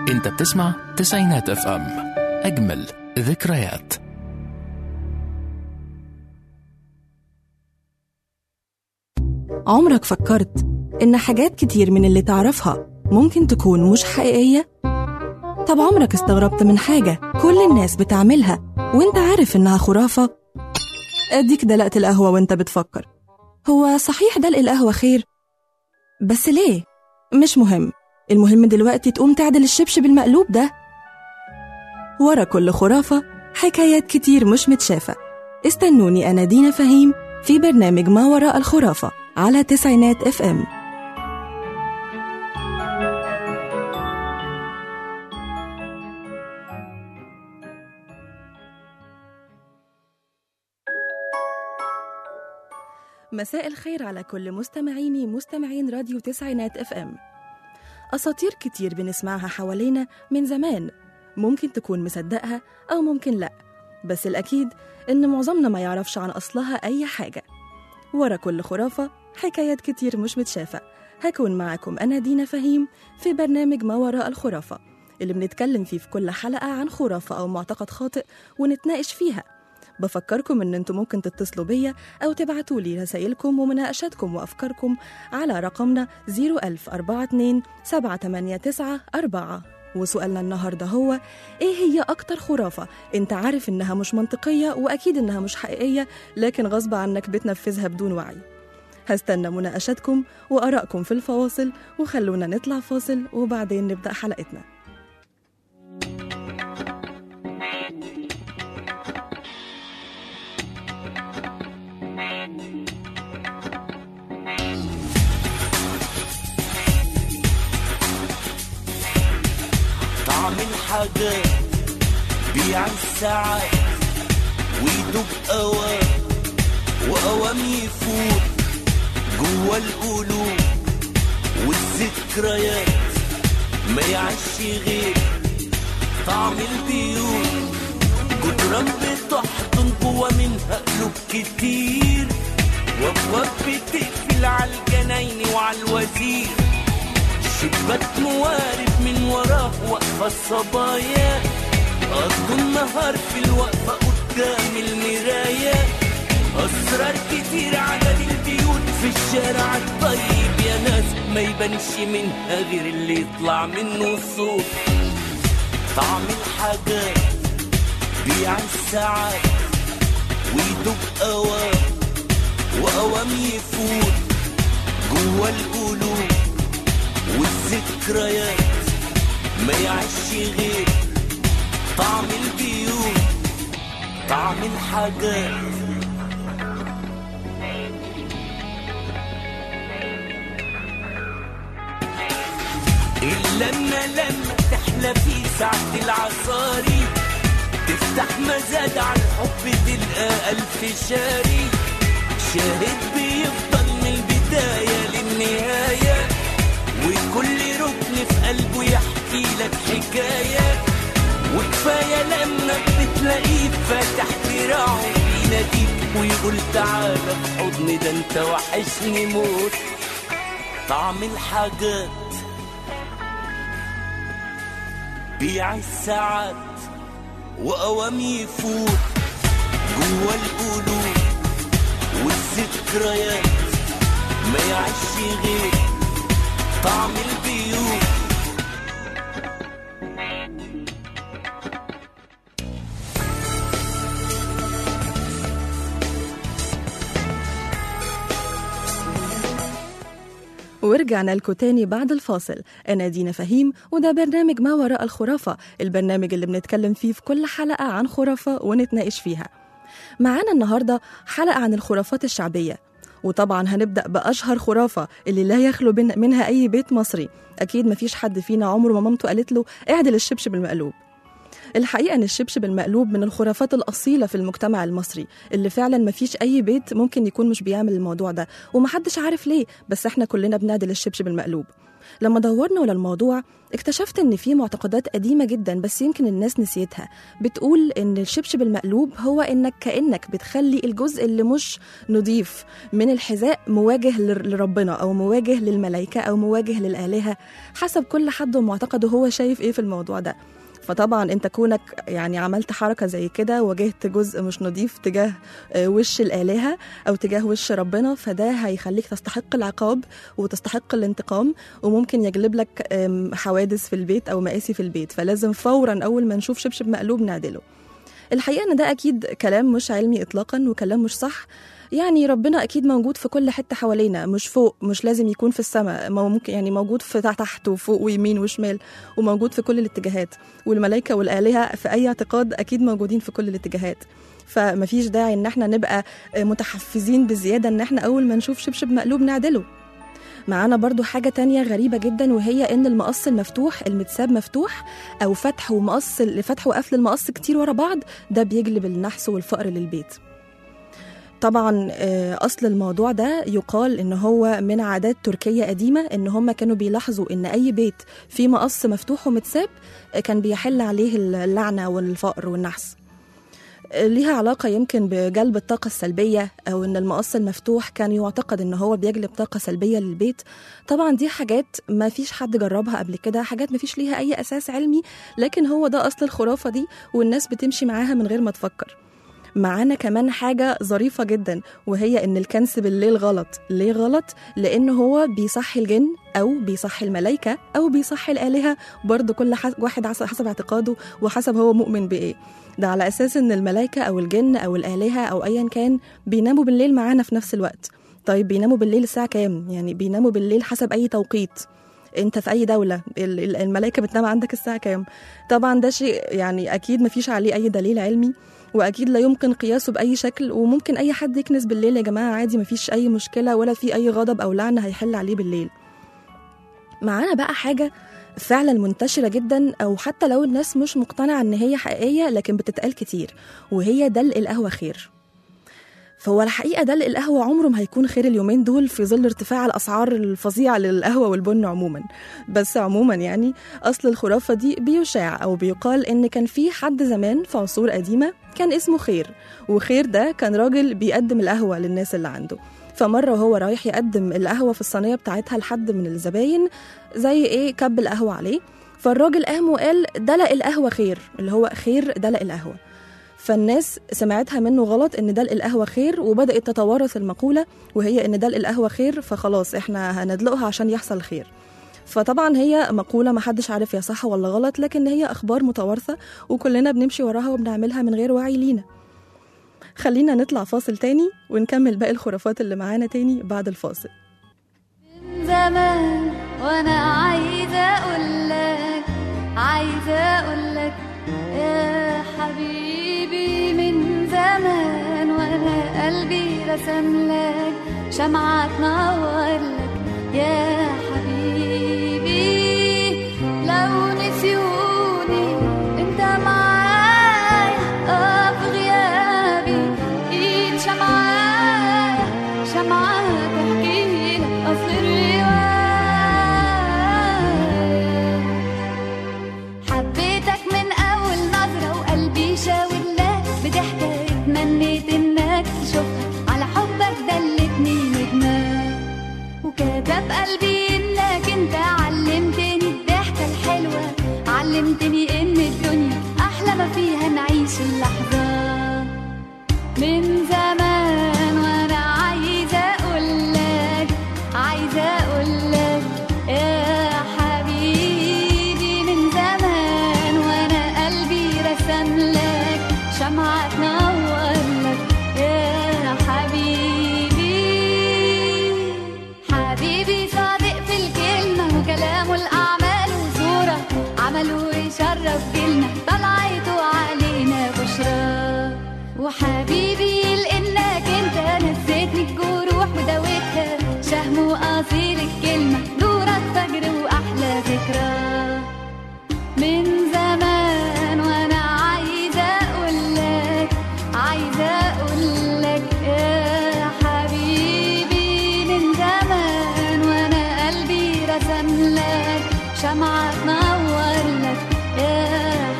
انت بتسمع تسعينات اف ام اجمل ذكريات عمرك فكرت إن حاجات كتير من اللي تعرفها ممكن تكون مش حقيقية؟ طب عمرك استغربت من حاجة كل الناس بتعملها وانت عارف إنها خرافة؟ أديك دلقت القهوة وانت بتفكر هو صحيح دلق القهوة خير؟ بس ليه؟ مش مهم المهم دلوقتي تقوم تعدل الشبشب المقلوب ده ورا كل خرافة حكايات كتير مش متشافة استنوني أنا دينا فهيم في برنامج ما وراء الخرافة على تسعينات اف ام مساء الخير على كل مستمعيني مستمعين راديو تسعينات اف ام أساطير كتير بنسمعها حوالينا من زمان ممكن تكون مصدقها أو ممكن لأ بس الأكيد إن معظمنا ما يعرفش عن أصلها أي حاجة ورا كل خرافة حكايات كتير مش متشافة هكون معاكم أنا دينا فهيم في برنامج ما وراء الخرافة اللي بنتكلم فيه في كل حلقة عن خرافة أو معتقد خاطئ ونتناقش فيها بفكركم إن انتم ممكن تتصلوا بيا أو تبعتوا لي رسائلكم ومناقشاتكم وأفكاركم على رقمنا 01042 789 4 وسؤالنا النهارده هو ايه هي اكتر خرافه انت عارف انها مش منطقيه واكيد انها مش حقيقيه لكن غصب عنك بتنفذها بدون وعي هستنى مناقشاتكم وارائكم في الفواصل وخلونا نطلع فاصل وبعدين نبدا حلقتنا طعم الحاجات بيع الساعات ويدوب أوام وأوام يفوت جوا القلوب والذكريات ما يعيش غير طعم البيوت جدران بتحضن جوا منها قلوب كتير وابواب بتقفل على الجناين وعلى الوزير شباك موارب من وراه واقفة الصبايا قضوا النهار في الوقفة قدام المراية أسرار كتير عدد البيوت في الشارع الطيب يا ناس ما يبانش منها غير اللي يطلع منه الصوت طعم الحاجات بيع الساعات ويدوب أوام وأوام يفوت جوا القلوب والذكريات ما يعيش غير طعم البيوت طعم الحاجات إلا لما لما تحلى في ساعة العصاري تفتح مزاد على الحب تلقى ألف شاري شاهد بيفضل من البداية للنهاية وكل ركن في قلبه يحكي لك حكاية وكفاية لما بتلاقيه فاتح دراعه بيناديك ويقول تعالى في حضني ده انت وحشني موت طعم الحاجات بيع الساعات وأوام يفوت جوا القلوب والذكريات ما يعيش غير طعم البيوت ورجعنا لكم تاني بعد الفاصل أنا دينا فهيم وده برنامج ما وراء الخرافة البرنامج اللي بنتكلم فيه في كل حلقة عن خرافة ونتناقش فيها معانا النهاردة حلقة عن الخرافات الشعبية وطبعا هنبدأ بأشهر خرافة اللي لا يخلو بين- منها أي بيت مصري أكيد مفيش حد فينا عمره ما مامته قالت له اعدل الشبشب المقلوب الحقيقة إن الشبشب المقلوب من الخرافات الأصيلة في المجتمع المصري اللي فعلا مفيش أي بيت ممكن يكون مش بيعمل الموضوع ده ومحدش عارف ليه بس إحنا كلنا بنعدل الشبشب المقلوب لما دورنا على الموضوع اكتشفت ان في معتقدات قديمه جدا بس يمكن الناس نسيتها بتقول ان الشبشب المقلوب هو انك كانك بتخلي الجزء اللي مش نضيف من الحذاء مواجه لر- لربنا او مواجه للملائكه او مواجه للالهه حسب كل حد ومعتقده هو شايف ايه في الموضوع ده فطبعا انت كونك يعني عملت حركه زي كده واجهت جزء مش نضيف تجاه آه، وش الالهه او تجاه وش ربنا فده هيخليك تستحق العقاب وتستحق الانتقام وممكن يجلب لك آم، حوادث في البيت او مآسي في البيت فلازم فورا اول ما نشوف شبشب مقلوب نعدله الحقيقه ان ده اكيد كلام مش علمي اطلاقا وكلام مش صح يعني ربنا اكيد موجود في كل حته حوالينا مش فوق مش لازم يكون في السماء مو- ممكن يعني موجود في تحت وفوق ويمين وشمال وموجود في كل الاتجاهات والملائكه والالهه في اي اعتقاد اكيد موجودين في كل الاتجاهات فمفيش داعي ان احنا نبقى متحفزين بزياده ان احنا اول ما نشوف شبشب مقلوب نعدله معانا برضو حاجة تانية غريبة جدا وهي إن المقص المفتوح المتساب مفتوح أو فتح ومقص فتح وقفل المقص كتير ورا بعض ده بيجلب النحس والفقر للبيت طبعا آه، اصل الموضوع ده يقال ان هو من عادات تركيه قديمه ان هم كانوا بيلاحظوا ان اي بيت فيه مقص مفتوح ومتساب آه، كان بيحل عليه اللعنه والفقر والنحس آه، ليها علاقة يمكن بجلب الطاقة السلبية أو إن المقص المفتوح كان يعتقد إن هو بيجلب طاقة سلبية للبيت طبعا دي حاجات ما فيش حد جربها قبل كده حاجات ما فيش ليها أي أساس علمي لكن هو ده أصل الخرافة دي والناس بتمشي معاها من غير ما تفكر معانا كمان حاجة ظريفة جدا وهي إن الكنس بالليل غلط ليه غلط؟ لأن هو بيصحي الجن أو بيصحي الملايكة أو بيصحي الآلهة برضه كل حس- واحد عس- حسب اعتقاده وحسب هو مؤمن بإيه ده على أساس إن الملايكة أو الجن أو الآلهة أو أيا كان بيناموا بالليل معانا في نفس الوقت طيب بيناموا بالليل الساعة كام؟ يعني بيناموا بالليل حسب أي توقيت انت في اي دوله ال- ال- الملائكه بتنام عندك الساعه كام طبعا ده شيء يعني اكيد مفيش عليه اي دليل علمي واكيد لا يمكن قياسه باي شكل وممكن اي حد يكنس بالليل يا جماعه عادي مفيش اي مشكله ولا في اي غضب او لعنه هيحل عليه بالليل معانا بقى حاجه فعلا منتشرة جدا أو حتى لو الناس مش مقتنعة إن هي حقيقية لكن بتتقال كتير وهي دلق القهوة خير فهو الحقيقة دلق القهوة عمره ما هيكون خير اليومين دول في ظل ارتفاع الأسعار الفظيعة للقهوة والبن عموما بس عموما يعني أصل الخرافة دي بيشاع أو بيقال إن كان في حد زمان في عصور قديمة كان اسمه خير وخير ده كان راجل بيقدم القهوة للناس اللي عنده فمرة وهو رايح يقدم القهوة في الصينية بتاعتها لحد من الزباين زي إيه كب القهوة عليه فالراجل قام وقال دلق القهوة خير اللي هو خير دلق القهوة فالناس سمعتها منه غلط ان دلق القهوه خير وبدات تتوارث المقوله وهي ان دلق القهوه خير فخلاص احنا هندلقها عشان يحصل خير فطبعا هي مقولة ما حدش عارف هي صح ولا غلط لكن هي أخبار متوارثة وكلنا بنمشي وراها وبنعملها من غير وعي لينا خلينا نطلع فاصل تاني ونكمل باقي الخرافات اللي معانا تاني بعد الفاصل من زمان وانا عايزه اقول لك عايزه اقول لك يا حبيبي من زمان وانا قلبي رسم لك شمعة تنور لك يا حبيبي لو نسيوني انت معايا اه في غيابي ايد شمعايا شمعة تحكي لك اصل الرواية حبيتك من أول نظرة وقلبي شاور لك بضحكة اتمنيت إنك تشوفها على حبك دلتني ندمان وكتب قلبي إنك أنت علمتني الضحكة الحلوة علمتني إن الدنيا أحلى ما فيها نعيش اللحظة من زمان وانا عايزه اقول لك عايزه اقول لك يا حبيبي من زمان وانا قلبي رسم لك شمعة تنور لك يا حبيبي حبيبي صادق في الكلمة وكلامه الأعمال وصورة عمله يشرف جيلنا طلعته علينا بشرى وحبيبي لانك انت نسيتني الجروح وداوتها شهم واصيل الكلمه نورك فجر واحلى ذكرى من زمان وانا شمعة تنور لك يا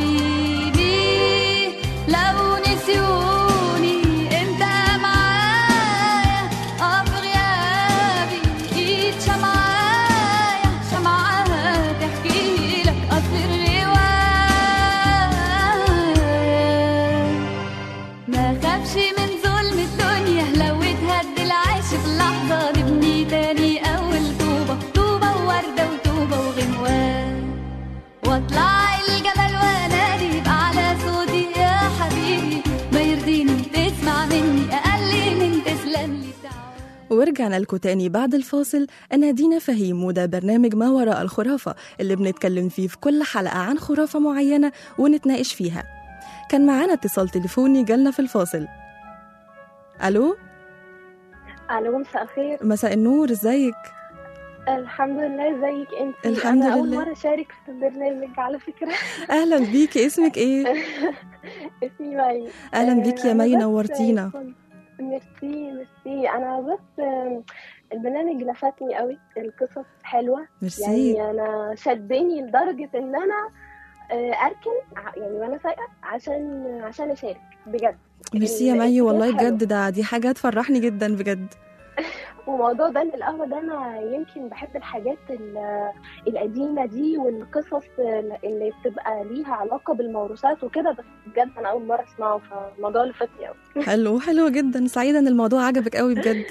حبيبي لو نسيوني انت معايا اه في غيابي ايد شمعايا شمعة تحكي لك اصل الرواية ما خافش من ظلم الدنيا لو اتهد العيش في لحظة نبني تاني أول طوبة طوبة ووردة وطوبة وغنوان واطلع الجبل وانادي بأعلى صوتي يا حبيبي ما يرضيني تسمع مني أقل من تسلم لي تعود ورجعنا لكم تاني بعد الفاصل أنا دينا فهيم وده برنامج ما وراء الخرافة اللي بنتكلم فيه في كل حلقة عن خرافة معينة ونتناقش فيها كان معانا اتصال تليفوني جالنا في الفاصل ألو الو مساء الخير مساء النور ازيك الحمد لله ازيك انت الحمد انا اول لله. مره اشارك في البرنامج على فكره أهلا بيكي اسمك ايه اسمي مي أهلا آه، بيكي يا أنا مي بس نورتينا كنت- ميرسي ميرسي انا بس آه، البرنامج لفتني قوي القصص حلوه ميرسي يعني انا شدني لدرجه ان انا آه، اركن ع- يعني وانا سايقه عشان عشان اشارك بجد ميرسي يا ال- مي والله القصص حلوة. بجد ده دي حاجة تفرحني جدا بجد وموضوع ده القهوة ده أنا يمكن بحب الحاجات ال- القديمة دي والقصص اللي بتبقى ليها علاقة بالموروثات وكده بس بجد أنا أول مرة أسمعه فالموضوع لفتني أوي حلو حلو جدا سعيدة ان الموضوع عجبك قوي بجد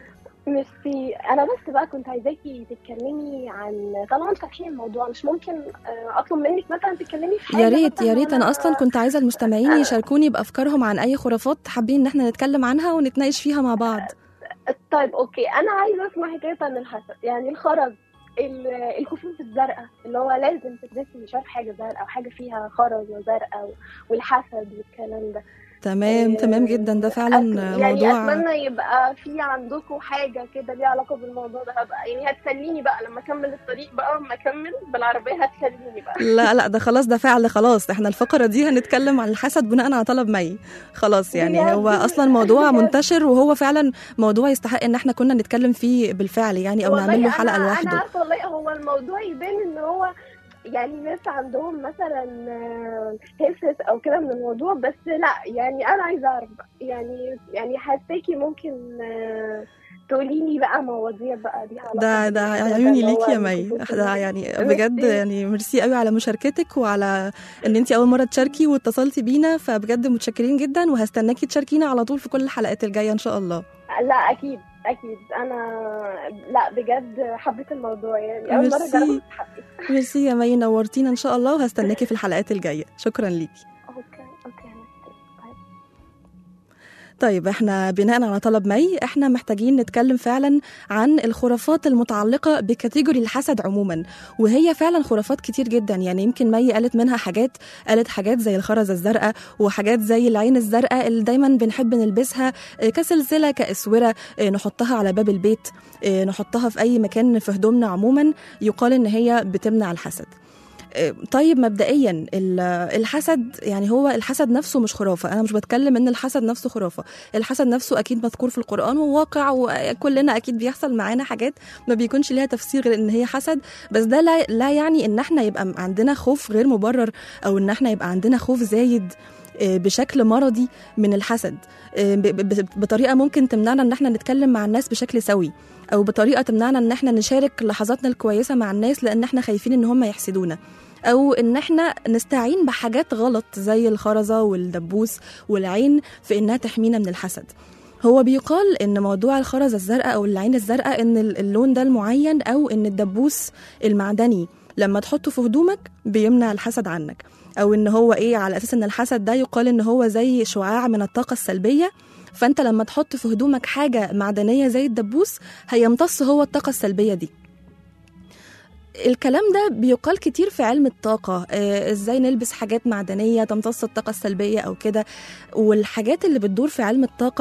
ميرسي أنا بس بقى كنت عايزاكي تتكلمي عن طالما فاتحين الموضوع مش ممكن آه، أطلب منك مثلا تتكلمي في حاجة يا ريت مثلاً يا ريت انا وأنا- اصلا كنت عايزة المستمعين يشاركوني بافكارهم عن اي خرافات حابين ان احنا نتكلم عنها ونتناقش فيها مع بعض طيب أوكي أنا عايزة أسمع حكاية عن الحسد يعني الخرز ال- الكفوف الزرقاء اللي هو لازم تلبسي مش عارف حاجة زرقاء أو حاجة فيها خرز وزرقاء والحسد والكلام ده تمام آه، تمام جدا ده فعلا أت- يعني موضوع اتمنى يبقى في عندكم حاجه كده ليها علاقه بالموضوع ده هبقى يعني هتسليني بقى لما اكمل الطريق بقى لما اكمل بالعربيه هتسليني بقى لا لا ده خلاص ده فعل خلاص احنا الفقرة دي هنتكلم عن الحسد بناء على طلب مي خلاص يعني بجد؟ هو اصلا موضوع بجد؟ منتشر وهو فعلا موضوع يستحق ان احنا كنا نتكلم فيه بالفعل يعني او والله نعمل له حلقة أنا- انا لوحده عارفه والله هو الموضوع يبان ان هو يعني ناس عندهم مثلا آه، هسس او كده من الموضوع بس لا يعني انا عايزه اعرف بقى يعني يعني حاساكي ممكن آه، تقولي لي بقى مواضيع بقى ليها علاقه ده ده بالموضوع ده عيوني اللي هو ليكي يا مي الكفوف ده يعني ميرسي. بجد يعني ميرسي قوي على مشاركتك وعلى ان انت اول مره تشاركي واتصلتي بينا فبجد متشكرين جدا وهستناكي تشاركينا على طول في كل الحلقات الجايه ان شاء الله لا اكيد اكيد انا لا بجد حبيت الموضوع يعني اول مره ميرسي. اجرب بس حبيت ميرسي يا مي نورتينا ان شاء الله وهستناكي في الحلقات الجايه شكرا ليكي اوكي اوكي ميرسي. طيب. طيب احنا بناء على طلب مي احنا محتاجين نتكلم فعلا عن الخرافات المتعلقة بكاتيجوري الحسد عموما وهي فعلا خرافات كتير جدا يعني يمكن مي قالت منها حاجات قالت حاجات زي الخرزة الزرقاء وحاجات زي العين الزرقاء اللي دايما بنحب نلبسها اه، كسلسلة كأسورة اه، نحطها على باب البيت اه، نحطها في أي مكان في هدومنا عموما يقال إن هي بتمنع الحسد طيب مبدئيا ال- الحسد يعني هو الحسد نفسه مش خرافه انا مش بتكلم ان الحسد نفسه خرافه الحسد نفسه اكيد مذكور في القران وواقع وكلنا اكيد بيحصل معانا حاجات ما بيكونش ليها تفسير غير ان هي حسد بس ده لا, لا يعني ان احنا يبقى عندنا خوف غير مبرر او ان احنا يبقى عندنا خوف زايد آه، بشكل مرضي من الحسد آه، ب- ب- بطريقه ممكن تمنعنا ان احنا نتكلم مع الناس بشكل سوي او بطريقه تمنعنا ان احنا نشارك لحظاتنا الكويسه مع الناس لان احنا خايفين ان هم يحسدونا او ان احنا نستعين بحاجات غلط زي الخرزه والدبوس والعين في انها تحمينا من الحسد هو بيقال ان موضوع الخرزه الزرقاء او العين الزرقاء ان ال- اللون ده المعين او ان الدبوس المعدني لما تحطه في هدومك بيمنع الحسد عنك او ان هو ايه على اساس ان الحسد ده يقال ان هو زي شعاع من الطاقه السلبيه فانت لما تحط في هدومك حاجه معدنيه زي الدبوس هيمتص هو الطاقه السلبيه دي الكلام ده بيقال كتير في علم الطاقة آه، ازاي نلبس حاجات معدنية تمتص الطاقة السلبية او كده والحاجات اللي بتدور في علم الطاقة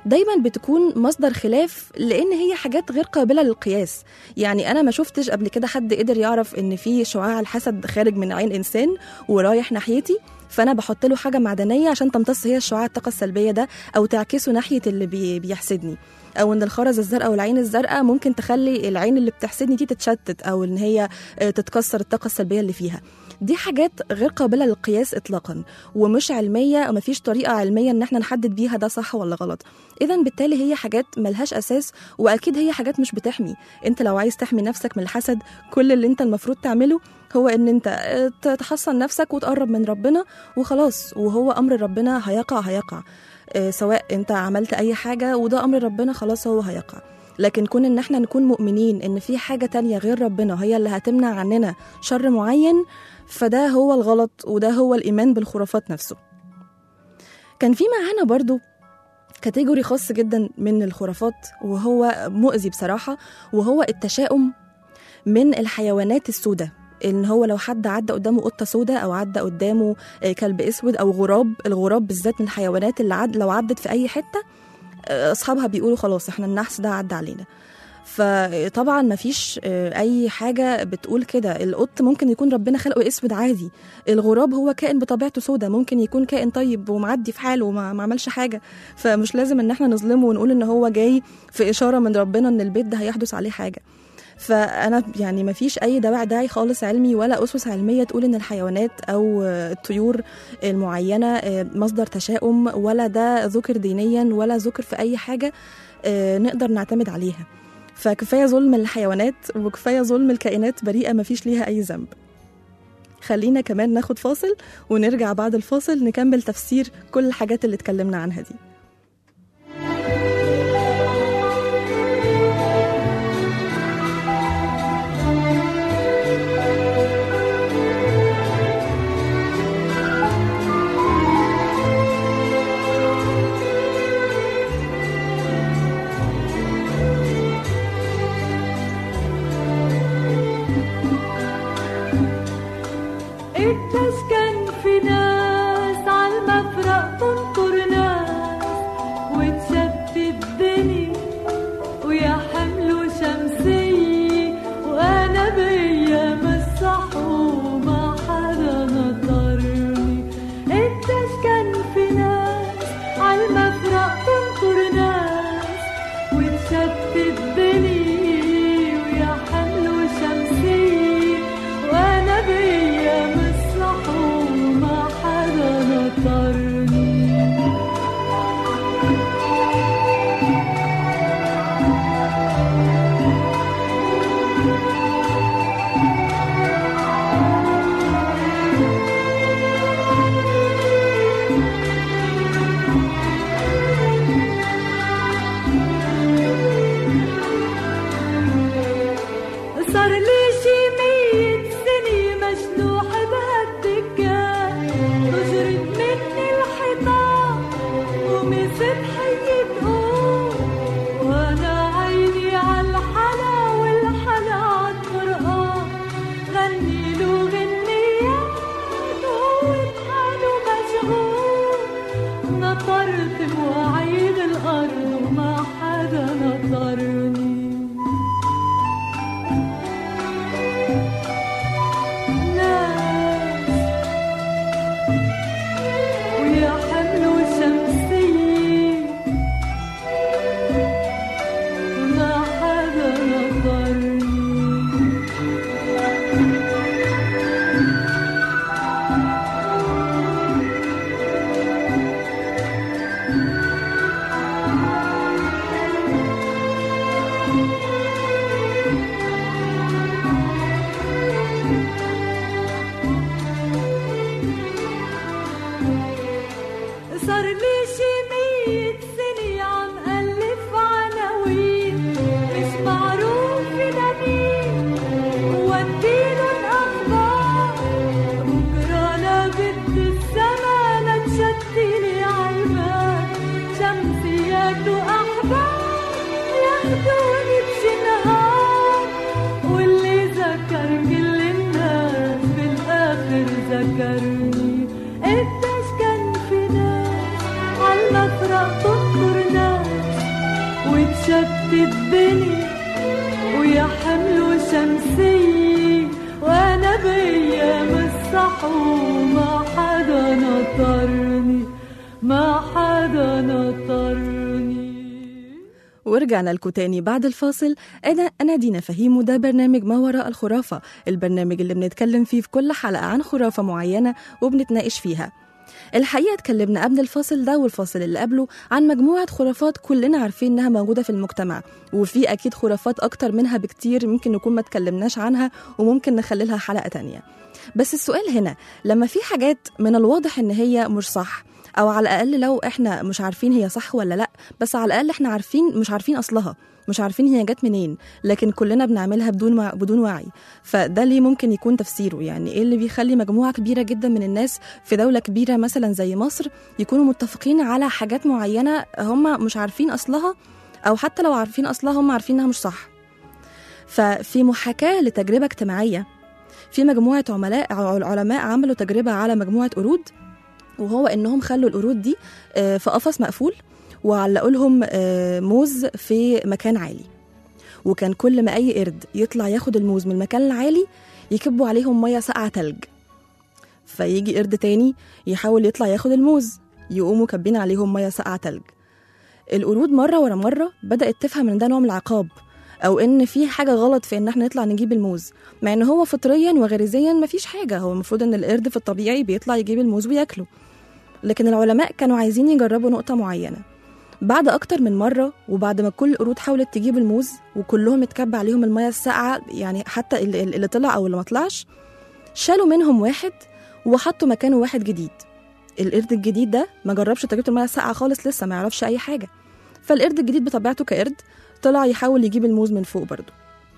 دايما بتكون مصدر خلاف لان هي حاجات غير قابله للقياس يعني انا ما شفتش قبل كده حد قدر يعرف ان في شعاع الحسد خارج من عين انسان ورايح ناحيتي فانا بحط له حاجه معدنيه عشان تمتص هي الشعاع الطاقه السلبيه ده او تعكسه ناحيه اللي بي بيحسدني او ان الخرز الزرقاء والعين الزرقاء ممكن تخلي العين اللي بتحسدني دي تتشتت او ان هي آه، تتكسر الطاقه السلبيه اللي فيها دي حاجات غير قابله للقياس اطلاقا ومش علميه ومفيش طريقه علميه ان احنا نحدد بيها ده صح ولا غلط اذا بالتالي هي حاجات ملهاش اساس واكيد هي حاجات مش بتحمي انت لو عايز تحمي نفسك من الحسد كل اللي انت المفروض تعمله هو ان انت آه، تحصن نفسك وتقرب من ربنا وخلاص وهو امر ربنا هيقع هيقع آه، سواء انت عملت اي حاجه وده امر ربنا خلاص هو هيقع لكن كون ان احنا نكون مؤمنين ان في حاجه تانية غير ربنا هي اللي هتمنع عننا شر معين فده هو الغلط وده هو الايمان بالخرافات نفسه كان في معانا برضو كاتيجوري خاص جدا من الخرافات وهو مؤذي بصراحه وهو التشاؤم من الحيوانات السوداء ان هو لو حد عدى قدامه قطه سوداء او عدى قدامه آه، كلب اسود او غراب الغراب بالذات من الحيوانات اللي عد لو عدت في اي حته آه، اصحابها بيقولوا خلاص احنا النحس ده عدى علينا فطبعا مفيش آه، اي حاجه بتقول كده القط ممكن يكون ربنا خلقه اسود عادي الغراب هو كائن بطبيعته سودا ممكن يكون كائن طيب ومعدي في حاله وما ما عملش حاجه فمش لازم ان احنا نظلمه ونقول ان هو جاي في اشاره من ربنا ان البيت ده هيحدث عليه حاجه فانا يعني ما فيش اي دواعي داعي خالص علمي ولا اسس علميه تقول ان الحيوانات او آه، الطيور المعينه آه، مصدر تشاؤم ولا ده ذكر دينيا ولا ذكر في اي حاجه آه، نقدر نعتمد عليها فكفايه ظلم الحيوانات وكفايه ظلم الكائنات بريئه ما فيش ليها اي ذنب خلينا كمان ناخد فاصل ونرجع بعد الفاصل نكمل تفسير كل الحاجات اللي اتكلمنا عنها دي التسكن في ناس عالمفرق تنطر ناس وتشتت الدنيا ويا حملوا شمسية وأنا بأيام الصحومة حدا نطرني التسكن في ناس عالمفرق تنطر ناس وتشتت الدنيا ويا حملوا شمسية وانا بايام الصحومة حدا نطرني صار لي شي مية سنة مجنوح بهالدكان أجرت مني الحيطان ومسك حي تقوم وأنا عيني عالحلا والحلا عالقرآن غني له غنيات وهو بحاله مشغول نطرت مواعيد الأرض وما حدا نطرني وما حدا نطرني ما حدا نطرني ورجعنا لكم تاني بعد الفاصل أنا أنا دينا فهيم وده برنامج ما وراء الخرافة البرنامج اللي بنتكلم فيه في كل حلقة عن خرافة معينة وبنتناقش فيها الحقيقة اتكلمنا قبل الفاصل ده والفاصل اللي قبله عن مجموعة خرافات كلنا عارفين إنها موجودة في المجتمع وفي أكيد خرافات أكتر منها بكتير ممكن نكون ما اتكلمناش عنها وممكن نخللها حلقة تانية بس السؤال هنا لما في حاجات من الواضح إن هي مش صح أو على الأقل لو إحنا مش عارفين هي صح ولا لأ بس على الأقل إحنا عارفين مش عارفين أصلها مش عارفين هي جت منين لكن كلنا بنعملها بدون وع- بدون وعي فده ليه ممكن يكون تفسيره يعني ايه اللي بيخلي مجموعه كبيره جدا من الناس في دوله كبيره مثلا زي مصر يكونوا متفقين على حاجات معينه هم مش عارفين اصلها او حتى لو عارفين اصلها هم عارفين انها مش صح ففي محاكاه لتجربه اجتماعيه في مجموعه عملاء ع- علماء عملوا تجربه على مجموعه قرود وهو انهم خلوا القرود دي آه، في قفص مقفول وعلقوا لهم آه، موز في مكان عالي وكان كل ما اي قرد يطلع ياخد الموز من المكان العالي يكبوا عليهم ميه ساقعه تلج فيجي قرد تاني يحاول يطلع ياخد الموز يقوموا كبين عليهم ميه ساقعه تلج القرود مره ورا مره بدات تفهم ان ده نوع من العقاب او ان في حاجه غلط في ان احنا نطلع نجيب الموز مع ان هو فطريا وغريزيا مفيش حاجه هو المفروض ان القرد في الطبيعي بيطلع يجيب الموز وياكله لكن العلماء كانوا عايزين يجربوا نقطه معينه بعد أكتر من مرة وبعد ما كل القرود حاولت تجيب الموز وكلهم اتكب عليهم المية الساقعة يعني حتى اللي, اللي طلع أو اللي ما طلعش شالوا منهم واحد وحطوا مكانه واحد جديد القرد الجديد ده ما جربش تجربة المية الساقعة خالص لسه ما يعرفش أي حاجة فالقرد الجديد بطبيعته كقرد طلع يحاول يجيب الموز من فوق برضه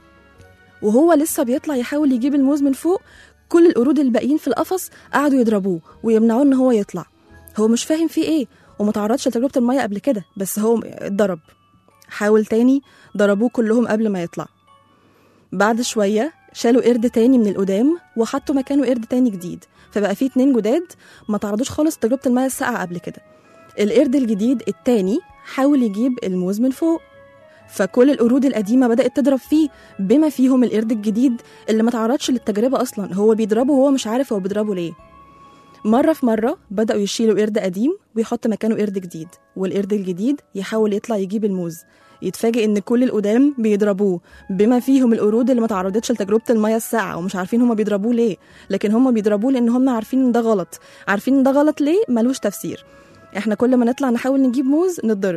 وهو لسه بيطلع يحاول يجيب الموز من فوق كل القرود الباقيين في القفص قعدوا يضربوه ويمنعوه ان هو يطلع هو مش فاهم فيه ايه وما تعرضش لتجربة المية قبل كده بس هو اتضرب حاول تاني ضربوه كلهم قبل ما يطلع بعد شوية شالوا قرد تاني من القدام وحطوا مكانه قرد تاني جديد فبقى فيه اتنين جداد ما تعرضوش خالص تجربة المية الساقعة قبل كده القرد الجديد التاني حاول يجيب الموز من فوق فكل القرود القديمة بدأت تضرب فيه بما فيهم القرد الجديد اللي ما تعرضش للتجربة أصلا هو بيضربه وهو مش عارف هو بيضربه ليه مرة في مرة بدأوا يشيلوا قرد قديم ويحط مكانه قرد جديد والقرد الجديد يحاول يطلع يجيب الموز يتفاجئ ان كل القدام بيضربوه بما فيهم القرود اللي ما تعرضتش لتجربه الميه الساقعه ومش عارفين هما بيضربوه ليه لكن هما بيضربوه لان هما عارفين ان ده غلط عارفين ان ده غلط ليه ملوش تفسير احنا كل ما نطلع نحاول نجيب موز نتضرب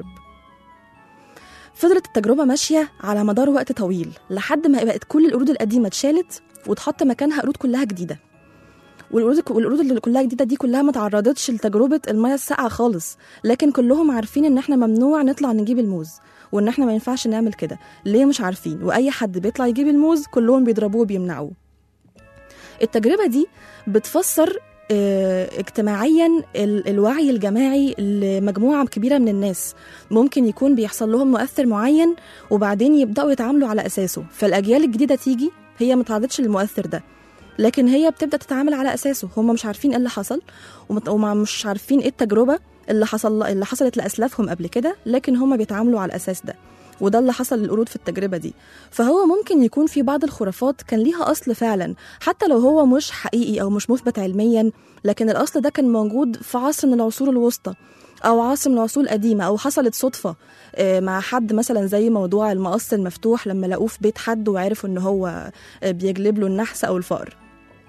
فضلت التجربه ماشيه على مدار وقت طويل لحد ما بقت كل القرود القديمه اتشالت واتحط مكانها قرود كلها جديده والقرود والقرود اللي كلها جديده دي كلها ما تعرضتش لتجربه الميه الساقعه خالص لكن كلهم عارفين ان احنا ممنوع نطلع نجيب الموز وان احنا ما ينفعش نعمل كده ليه مش عارفين واي حد بيطلع يجيب الموز كلهم بيضربوه وبيمنعوه التجربه دي بتفسر آه، اجتماعيا ال- الوعي الجماعي لمجموعه كبيره من الناس ممكن يكون بيحصل لهم مؤثر معين وبعدين يبداوا يتعاملوا على اساسه فالاجيال الجديده تيجي هي ما تعرضتش للمؤثر ده لكن هي بتبدا تتعامل على اساسه هم مش عارفين ايه اللي حصل ومت- ومش عارفين ايه التجربه اللي حصل اللي حصلت لاسلافهم قبل كده لكن هم بيتعاملوا على الاساس ده وده اللي حصل للقرود في التجربه دي فهو ممكن يكون في بعض الخرافات كان ليها اصل فعلا حتى لو هو مش حقيقي او مش مثبت علميا لكن الاصل ده كان موجود في عصر من العصور الوسطى او عصر من العصور القديمه او حصلت صدفه آه، مع حد مثلا زي موضوع المقص المفتوح لما لقوه في بيت حد وعرفوا ان هو آه، بيجلب له النحس او الفقر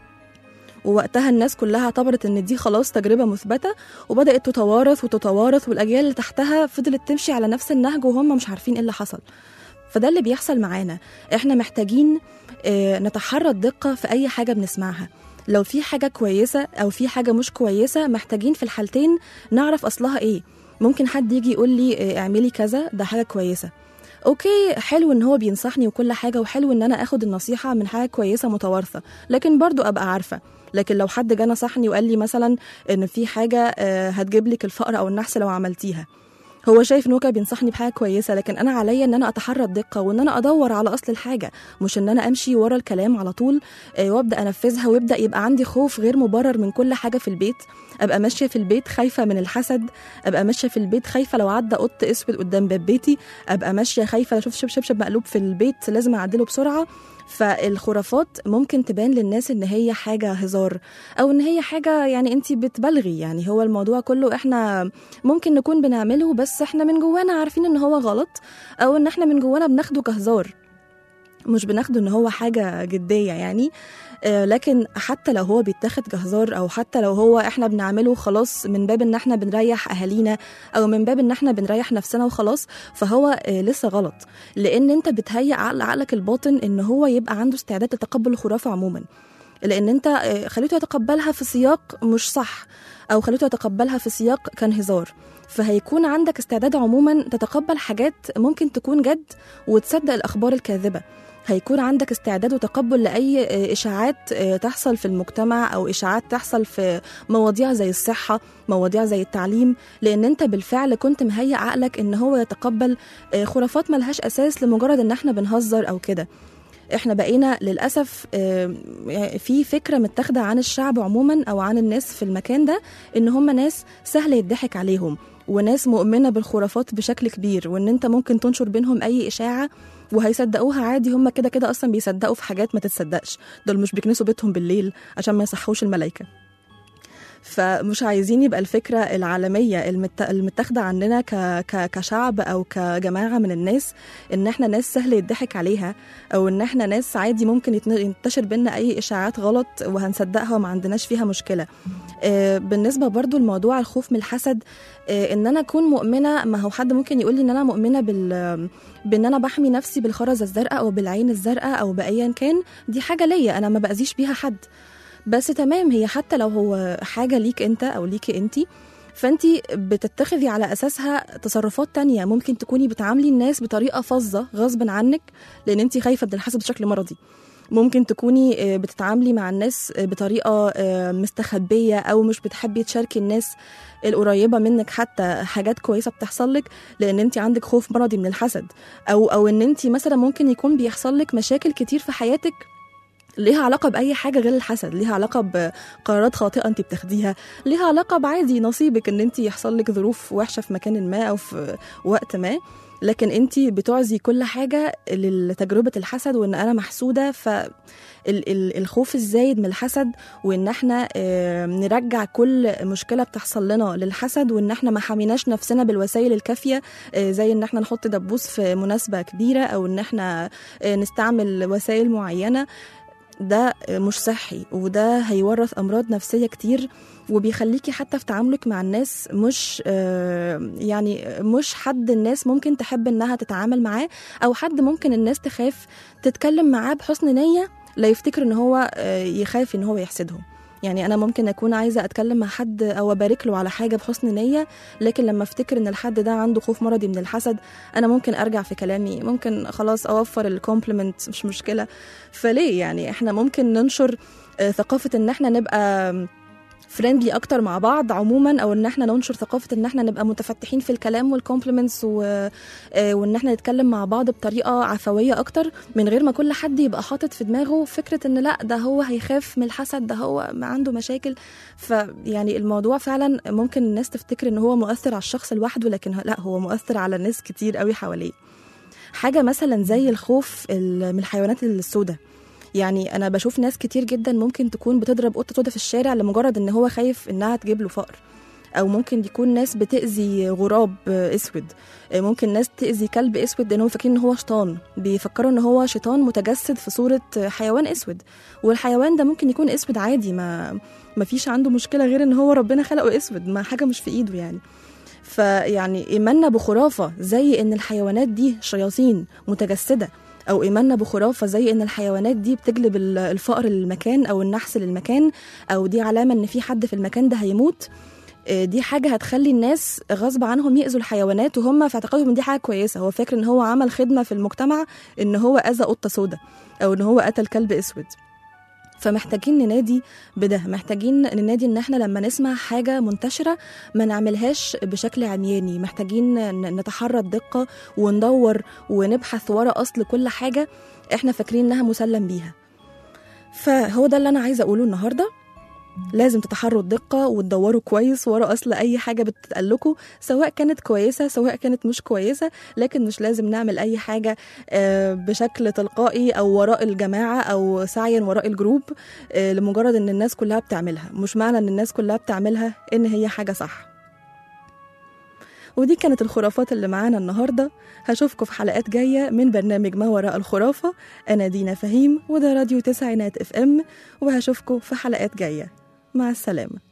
ووقتها الناس كلها اعتبرت ان دي خلاص تجربه مثبته وبدات تتوارث وتتوارث والاجيال اللي تحتها فضلت تمشي على نفس النهج وهم مش عارفين ايه اللي حصل فده اللي بيحصل معانا احنا محتاجين آه، نتحرى الدقه في اي حاجه بنسمعها لو في حاجه كويسه او في حاجه مش كويسه محتاجين في الحالتين نعرف اصلها ايه ممكن حد يجي يقول لي آه، اعملي كذا ده حاجه كويسه اوكي حلو ان هو بينصحني وكل حاجه وحلو ان انا اخد النصيحه من حاجه كويسه متوارثه لكن برضو ابقى عارفه لكن لو حد جه نصحني وقال لي مثلا ان في حاجه آه، هتجيب لك الفقر او النحس لو عملتيها هو شايف ان هو كان بينصحني بحاجه كويسه لكن انا عليا ان انا اتحرى الدقه وان انا ادور على اصل الحاجه مش ان انا امشي ورا الكلام على طول آه، وابدا انفذها ويبدا يبقى عندي خوف غير مبرر من كل حاجه في البيت ابقى ماشيه في البيت خايفه من الحسد ابقى ماشيه في البيت خايفه لو عدى قط اسود قدام باب بيتي ابقى ماشيه خايفه اشوف شبشب شبشب مقلوب في البيت لازم اعدله بسرعه فالخرافات ممكن تبان للناس ان هي حاجه هزار او ان هي حاجه يعني انت بتبالغي يعني هو الموضوع كله احنا ممكن نكون بنعمله بس احنا من جوانا عارفين ان هو غلط او ان احنا من جوانا بناخده كهزار مش بناخده ان هو حاجه جديه يعني آه، لكن حتى لو هو بيتاخد كهزار او حتى لو هو احنا بنعمله خلاص من باب ان احنا بنريح اهالينا او من باب ان احنا بنريح نفسنا وخلاص فهو آه، لسه غلط لان انت بتهيئ عقل عقلك الباطن ان هو يبقى عنده استعداد لتقبل الخرافه عموما لان انت آه، خليته يتقبلها في سياق مش صح او خليته يتقبلها في سياق كان هزار فهيكون عندك استعداد عموما تتقبل حاجات ممكن تكون جد وتصدق الاخبار الكاذبه هيكون عندك استعداد وتقبل لاي آه، اشاعات آه، تحصل في المجتمع او اشاعات تحصل في مواضيع زي الصحه مواضيع زي التعليم لان انت بالفعل كنت مهيئ عقلك ان هو يتقبل آه، خرافات ملهاش اساس لمجرد ان احنا بنهزر او كده احنا بقينا للاسف آه، يعني في فكره متاخده عن الشعب عموما او عن الناس في المكان ده ان هم ناس سهل يضحك عليهم وناس مؤمنه بالخرافات بشكل كبير وان انت ممكن تنشر بينهم اي اشاعه وهيصدقوها عادي هم كده كده اصلا بيصدقوا في حاجات ما تتصدقش دول مش بيكنسوا بيتهم بالليل عشان ما يصحوش الملائكه فمش عايزين يبقى الفكرة العالمية المت- المتاخدة عننا ك... ك... كشعب أو كجماعة من الناس إن إحنا ناس سهل يضحك عليها أو إن إحنا ناس عادي ممكن يتن- ينتشر بينا أي إشاعات غلط وهنصدقها وما عندناش فيها مشكلة آه، بالنسبة برضو لموضوع الخوف من الحسد آه، إن أنا أكون مؤمنة ما هو حد ممكن يقول لي إن أنا مؤمنة بال بإن أنا بحمي نفسي بالخرزة الزرقاء أو بالعين الزرقاء أو بأيا كان دي حاجة ليا أنا ما بأذيش بيها حد بس تمام هي حتى لو هو حاجة ليك انت او ليكي انت فانت بتتخذي على اساسها تصرفات تانية ممكن تكوني بتعاملي الناس بطريقة فظة غصب عنك لان انت خايفة من الحسد بشكل مرضي ممكن تكوني آه، بتتعاملي مع الناس آه، بطريقة آه، مستخبية أو مش بتحبي تشاركي الناس القريبة منك حتى حاجات كويسة بتحصل لك لأن أنت عندك خوف مرضي من الحسد أو أو إن أنت مثلا ممكن يكون بيحصل لك مشاكل كتير في حياتك ليها علاقة بأي حاجة غير الحسد ليها علاقة بقرارات خاطئة أنت بتاخديها ليها علاقة بعادي نصيبك أن أنت يحصل لك ظروف وحشة في مكان ما أو في وقت ما لكن أنت بتعزي كل حاجة لتجربة الحسد وأن أنا محسودة ف ال- ال- الخوف الزايد من الحسد وان احنا آه، نرجع كل مشكله بتحصل لنا للحسد وان احنا ما حميناش نفسنا بالوسائل الكافيه آه، زي ان احنا نحط دبوس في مناسبه كبيره او ان احنا آه، نستعمل وسائل معينه ده مش صحي وده هيورث امراض نفسيه كتير وبيخليكي حتى في تعاملك مع الناس مش آه، يعني مش حد الناس ممكن تحب انها تتعامل معاه او حد ممكن الناس تخاف تتكلم معاه بحسن نيه لا يفتكر ان هو آه، يخاف ان هو يحسدهم يعني انا ممكن اكون عايزه اتكلم مع حد او ابارك له على حاجه بحسن نيه لكن لما افتكر ان الحد ده عنده خوف مرضي من الحسد انا ممكن ارجع في كلامي ممكن خلاص اوفر الكومبلمنت مش مشكله فليه يعني احنا ممكن ننشر آه، ثقافه ان احنا نبقى فريندلي اكتر مع بعض عموما او ان احنا ننشر ثقافه ان احنا نبقى متفتحين في الكلام والكومبلمنتس و... آه، وان احنا نتكلم مع بعض بطريقه عفويه اكتر من غير ما كل حد يبقى حاطط في دماغه فكره ان لا ده هو هيخاف من الحسد ده هو ما عنده مشاكل فيعني الموضوع فعلا ممكن الناس تفتكر ان هو مؤثر على الشخص لوحده لكن لا هو مؤثر على ناس كتير قوي حواليه حاجه مثلا زي الخوف ال- من الحيوانات السوداء يعني انا بشوف ناس كتير جدا ممكن تكون بتضرب قطه سودا في الشارع لمجرد ان هو خايف انها تجيب له فقر او ممكن يكون ناس بتاذي غراب اسود ممكن ناس تاذي كلب اسود لانهم فاكرين ان هو شيطان بيفكروا ان هو شيطان متجسد في صوره حيوان اسود والحيوان ده ممكن يكون اسود عادي ما ما فيش عنده مشكله غير ان هو ربنا خلقه اسود ما حاجه مش في ايده يعني فيعني ايماننا بخرافه زي ان الحيوانات دي شياطين متجسده او ايماننا بخرافه زي ان الحيوانات دي بتجلب ال- الفقر للمكان او النحس للمكان او دي علامه ان في حد في المكان ده هيموت آه، دي حاجه هتخلي الناس غصب عنهم يأذوا الحيوانات وهم في اعتقادهم ان دي حاجه كويسه هو فاكر ان هو عمل خدمه في المجتمع ان هو اذى قطه سودا او ان هو قتل كلب اسود فمحتاجين ننادي بده محتاجين ننادي ان احنا لما نسمع حاجه منتشره ما نعملهاش بشكل عمياني محتاجين ن- نتحرى الدقه وندور ونبحث ورا اصل كل حاجه احنا فاكرين انها مسلم بيها فهو ده اللي انا عايزه اقوله النهارده لازم تتحروا الدقة وتدوروا كويس ورا أصل أي حاجة بتتقلكوا سواء كانت كويسة سواء كانت مش كويسة لكن مش لازم نعمل أي حاجة آه، بشكل تلقائي أو وراء الجماعة أو سعيا وراء الجروب آه، لمجرد إن الناس كلها بتعملها مش معنى إن الناس كلها بتعملها إن هي حاجة صح ودي كانت الخرافات اللي معانا النهارده هشوفكم في حلقات جايه من برنامج ما وراء الخرافه انا دينا فهيم وده راديو تسعينات اف ام وهشوفكم في حلقات جايه مع السلامه